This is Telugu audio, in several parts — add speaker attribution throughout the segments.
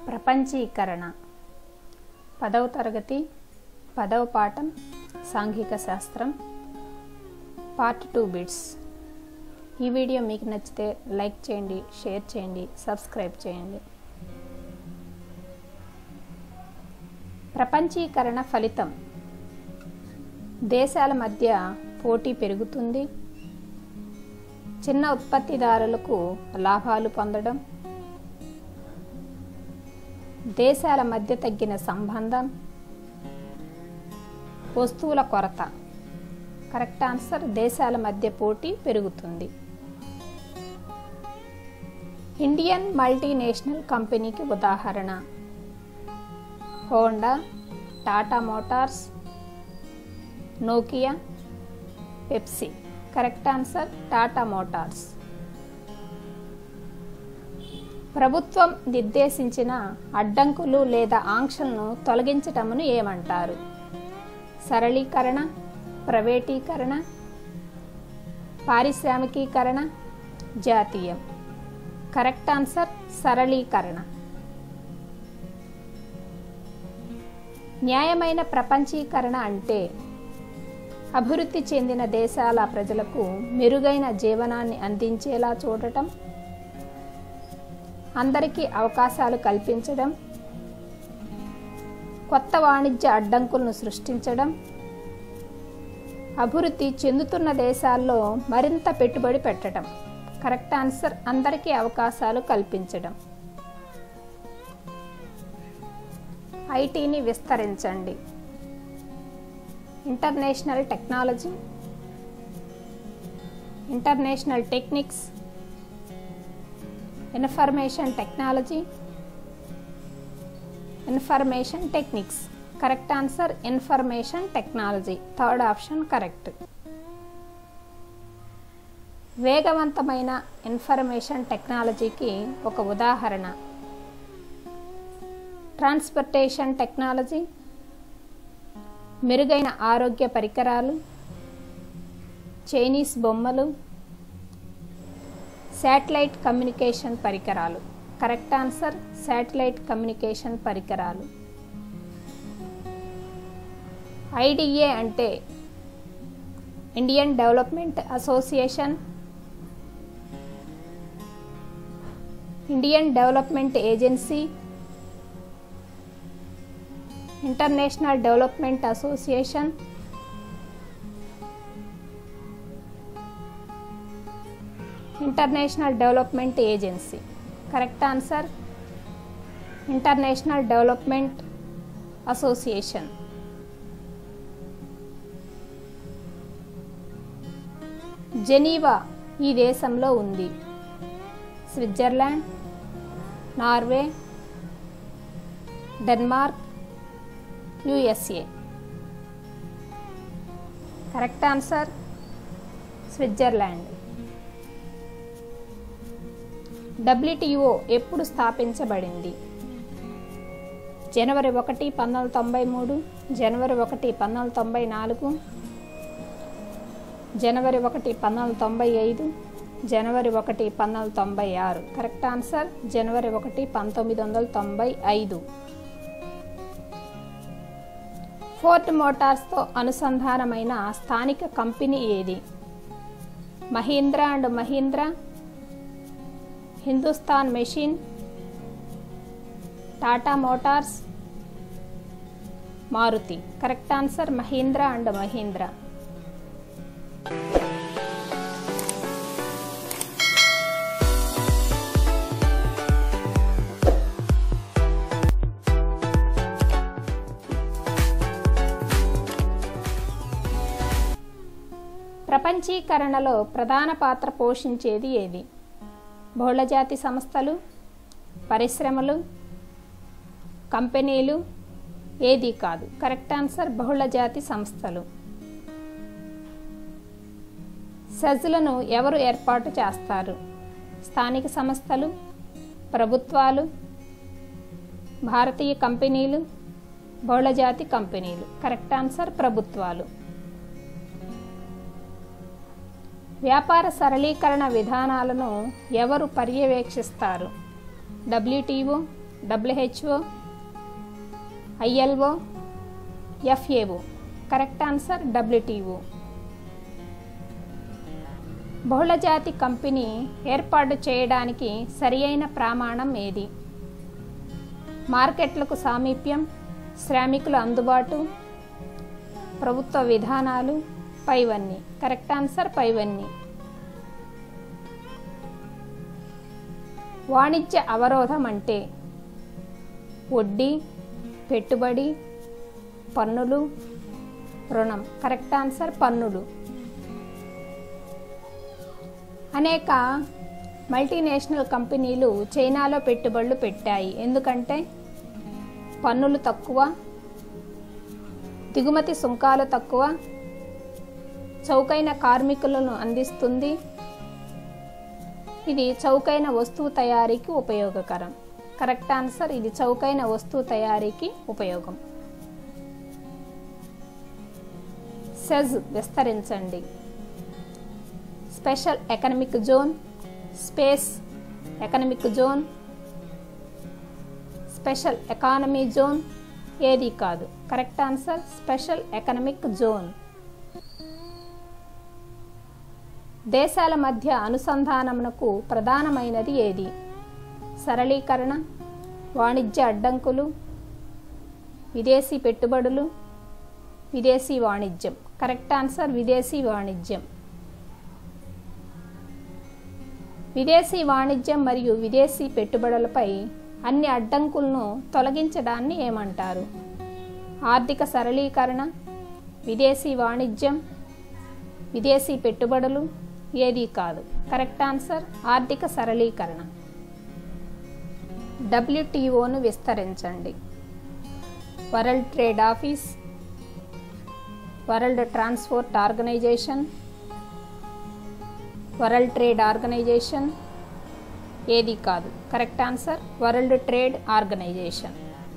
Speaker 1: ప్రపంచీకరణ పదవ తరగతి పదవ పాఠం సాంఘిక శాస్త్రం పార్ట్ టూ బిట్స్ ఈ వీడియో మీకు నచ్చితే లైక్ చేయండి షేర్ చేయండి సబ్స్క్రైబ్ చేయండి ప్రపంచీకరణ ఫలితం దేశాల మధ్య పోటీ పెరుగుతుంది చిన్న ఉత్పత్తిదారులకు లాభాలు పొందడం దేశాల మధ్య తగ్గిన సంబంధం వస్తువుల కొరత కరెక్ట్ ఆన్సర్ దేశాల మధ్య పోటీ పెరుగుతుంది ఇండియన్ మల్టీనేషనల్ కంపెనీకి ఉదాహరణ Honda Tata motors Nokia Pepsi correct answer Tata motors ప్రభుత్వం నిర్దేశించిన అడ్డంకులు లేదా ఆంక్షలను తొలగించటమును ఏమంటారు సరళీకరణ ప్రైవేటీకరణ పారిశ్రామికీకరణ జాతీయం కరెక్ట్ ఆన్సర్ సరళీకరణ న్యాయమైన ప్రపంచీకరణ అంటే అభివృద్ధి చెందిన దేశాల ప్రజలకు మెరుగైన జీవనాన్ని అందించేలా చూడటం అందరికీ అవకాశాలు కల్పించడం కొత్త వాణిజ్య అడ్డంకులను సృష్టించడం అభివృద్ధి చెందుతున్న దేశాల్లో మరింత పెట్టుబడి పెట్టడం కరెక్ట్ ఆన్సర్ అందరికీ అవకాశాలు కల్పించడం ఐటీని విస్తరించండి international technology international techniques information technology information techniques correct answer information technology third option correct వేగవంతమైన ఇన్ఫర్మేషన్ టెక్నాలజీకి ఒక ఉదాహరణ ట్రాన్స్పోర్టేషన్ టెక్నాలజీ మెరుగైన ఆరోగ్య పరికరాలు చైనీస్ బొమ్మలు శాటిలైట్ కమ్యూనికేషన్ పరికరాలు కరెక్ట్ ఆన్సర్ శాటిలైట్ కమ్యూనికేషన్ పరికరాలు ఐడిఏ అంటే Indian development association Indian development agency international development association international development agency correct answer international development association Geneva ఈ దేశంలో ఉంది Switzerland Norway Denmark USA correct answer Switzerland WTO ఎప్పుడు స్థాపించబడింది జనవరి ఒకటి పంతొమ్మిది తొంభై మూడు జనవరి ఒకటి పంతొమ్మిది తొంభై నాలుగు జనవరి ఒకటి పంతొమ్మిది తొంభై ఐదు జనవరి ఒకటి పంతొమ్మిది తొంభై ఆరు కరెక్ట్ ఆన్సర్ జనవరి ఒకటి పంతొమ్మిది వందల తొంభై ఐదు ఫోర్ట్ మోటార్స్తో అనుసంధానమైన స్థానిక కంపెనీ ఏది Mahindra and Mahindra Hindustan machine Tata motors Maruti correct answer Mahindra and Mahindra ప్రపంచీకరణలో ప్రధాన పాత్ర పోషించేది ఏది బహుళజాతి సంస్థలు పరిశ్రమలు కంపెనీలు ఏది కాదు కరెక్ట్ ఆన్సర్ బహుళజాతి సంస్థలు సెజ్లను ఎవరు ఏర్పాటు చేస్తారు స్థానిక సంస్థలు ప్రభుత్వాలు భారతీయ కంపెనీలు బహుళజాతి కంపెనీలు కరెక్ట్ ఆన్సర్ ప్రభుత్వాలు వ్యాపార సరళీకరణ విధానాలను ఎవరు పర్యవేక్షిస్తారు WTO WHO ILO FAO correct answer WTO బహుళజాతి కంపెనీ ఏర్పాటు చేయడానికి సరియైన ప్రమాణం ఏది మార్కెట్లకు సామీప్యం శ్రామికుల అందుబాటు ప్రభుత్వ విధానాలు పైవన్నీ కరెక్ట్ ఆన్సర్ పైవన్నీ వాణిజ్య అవరోధం అంటే వడ్డీ పెట్టుబడి పన్నులు రుణం కరెక్ట్ ఆన్సర్ పన్నులు అనేక మల్టీనేషనల్ కంపెనీలు చైనాలో పెట్టుబడులు పెట్టాయి ఎందుకంటే పన్నులు తక్కువ దిగుమతి సుంకాలు తక్కువ చౌకైన కార్మికులను అందిస్తుంది ఇది చౌకైన వస్తువు తయారీకి ఉపయోగకరం కరెక్ట్ ఆన్సర్ ఇది చౌకైన వస్తువు తయారీకి ఉపయోగం సెజ్ విస్తరించండి special economic zone space economic zone special economy zone ఏది కాదు correct answer special economic zone దేశాల మధ్య అనుసంధానమునకు ప్రధానమైనది ఏది సరళీకరణ వాణిజ్య అడ్డంకులు విదేశీ పెట్టుబడులు విదేశీ వాణిజ్యం కరెక్ట్ ఆన్సర్ విదేశీ వాణిజ్యం విదేశీ వాణిజ్యం మరియు విదేశీ పెట్టుబడులపై అన్ని అడ్డంకులను తొలగించడాన్ని ఏమంటారు ఆర్థిక సరళీకరణ విదేశీ వాణిజ్యం విదేశీ పెట్టుబడులు ఏదీ కాదు కరెక్ట్ ఆన్సర్ ఆర్థిక సరళీకరణ డబ్ల్యూటీఓను విస్తరించండి world trade office world transport organization world trade organization ఏది కాదు correct answer world trade organization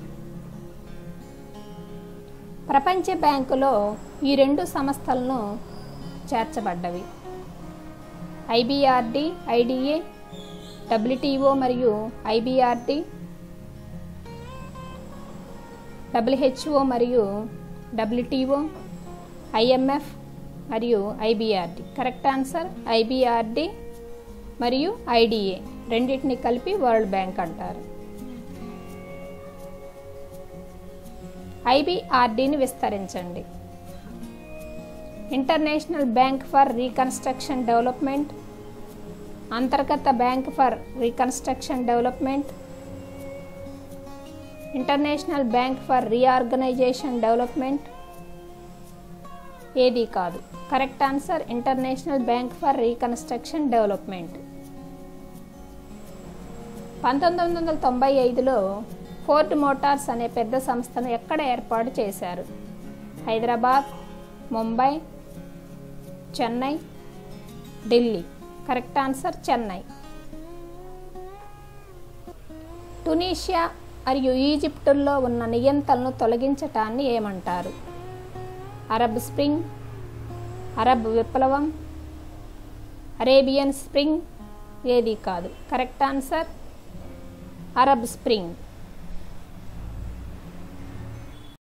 Speaker 1: ప్రపంచ బ్యాంకులో ఈ రెండు సంస్థలను చేర్చబడ్డవి ఐబిఆర్డి ఐడిఏ డబ్ల్యూటీఓ మరియు ఐబిఆర్డి డబ్ల్యూహెచ్ఓ మరియు డబ్ల్యూటీఓ ఐఎంఎఫ్ మరియు ఐబిఆర్డి కరెక్ట్ ఆన్సర్ ఐబిఆర్డి మరియు ఐడిఏ రెండింటిని కలిపి వరల్డ్ బ్యాంక్ అంటారు ఐబిఆర్డిని విస్తరించండి international bank for reconstruction development అంతర్గత bank for reconstruction development international bank for reorganization development ఏది కాదు correct answer international bank for reconstruction development పంతొమ్మిది వందల తొంభై ఐదులో ఫోర్డ్ మోటార్స్ అనే పెద్ద సంస్థను ఎక్కడ ఏర్పాటు చేశారు Hyderabad Mumbai Chennai Delhi correct answer Chennai Tunisia మరియు ఈజిప్టుల్లో ఉన్న నియంత్రణను తొలగించటాన్ని ఏమంటారు అరబ్ స్ప్రింగ్ అరబ్ విప్లవం అరేబియన్ స్ప్రింగ్ ఏది కాదు కరెక్ట్ ఆన్సర్ అరబ్ స్ప్రింగ్